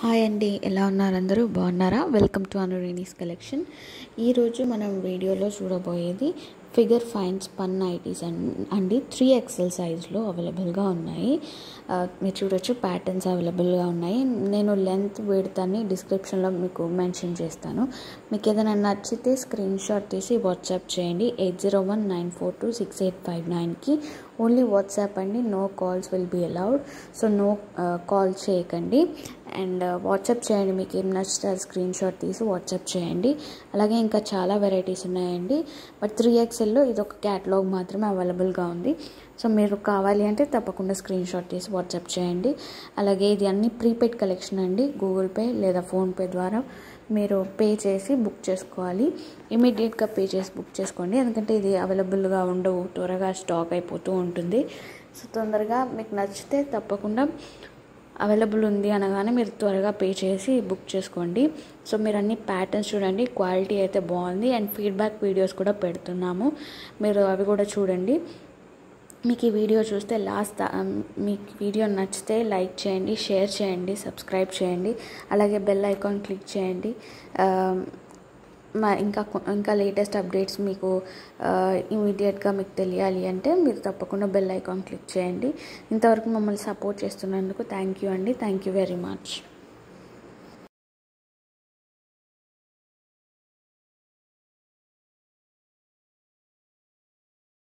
hi అండి ఎలా ఉన్నారు అందరూ బాగున్నారా వెల్కమ్ టు అనురీనీస్ కలెక్షన్ ఈరోజు మనం వీడియోలో చూడబోయేది ఫిగర్ ఫైన్స్ పన్ నైటీస్ అండి త్రీ ఎక్సెల్ సైజ్లో అవైలబుల్గా ఉన్నాయి ఆ, మీరు చూడొచ్చు ప్యాటర్న్స్ అవైలబుల్గా ఉన్నాయి నేను లెంత్ విడ్త్ అని డిస్క్రిప్షన్లో మీకు మెన్షన్ చేస్తాను మీకు ఏదైనా నచ్చితే స్క్రీన్ షాట్ తీసి వాట్సాప్ చేయండి eight zero one nine four two six eight five నైన్కి ఓన్లీ వాట్సాప్ అండి no calls will be allowed so no call చేయకండి అండ్ వాట్సాప్ చేయండి మీకు ఏం నచ్చితే అది స్క్రీన్ షాట్ తీసి వాట్సాప్ చేయండి అలాగే ఇంకా చాలా వెరైటీస్ ఉన్నాయండి బట్ త్రీ ఎక్స్ఎల్లో ఇది ఒక క్యాటలాగ్ మాత్రమే అవైలబుల్గా ఉంది సో మీరు కావాలి అంటే తప్పకుండా స్క్రీన్ షాట్ తీసి వాట్సాప్ చేయండి అలాగే ఇది అన్ని ప్రీపెయిడ్ కలెక్షన్ అండి గూగుల్ పే లేదా ఫోన్పే ద్వారా మీరు పే చేసి బుక్ చేసుకోవాలి ఇమీడియట్గా పే చేసి బుక్ చేసుకోండి ఎందుకంటే ఇది అవైలబుల్గా ఉండవు త్వరగా స్టాక్ అయిపోతూ ఉంటుంది సో తొందరగా మీకు నచ్చితే తప్పకుండా అవైలబుల్ ఉంది అనగానే మీరు త్వరగా పే చేసి బుక్ చేసుకోండి సో మీరు అన్ని ప్యాటర్న్స్ చూడండి క్వాలిటీ అయితే బాగుంది అండ్ ఫీడ్బ్యాక్ వీడియోస్ కూడా పెడుతున్నాము మీరు అవి కూడా చూడండి మీకు ఈ వీడియో చూస్తే లాస్ట్ మీకు వీడియో నచ్చితే లైక్ చేయండి షేర్ చేయండి సబ్స్క్రైబ్ చేయండి అలాగే బెల్ ఐకాన్ క్లిక్ చేయండి ఆ, మా ఇంకా కొ- ఇంకా లేటెస్ట్ అప్డేట్స్ మీకు ఇమీడియట్గా మీకు తెలియాలి అంటే మీరు తప్పకుండా బెల్ ఐకాన్ క్లిక్ చేయండి ఇంతవరకు మమ్మల్ని సపోర్ట్ చేస్తున్నందుకు థ్యాంక్ యూ అండి థ్యాంక్ యూ వెరీ మచ్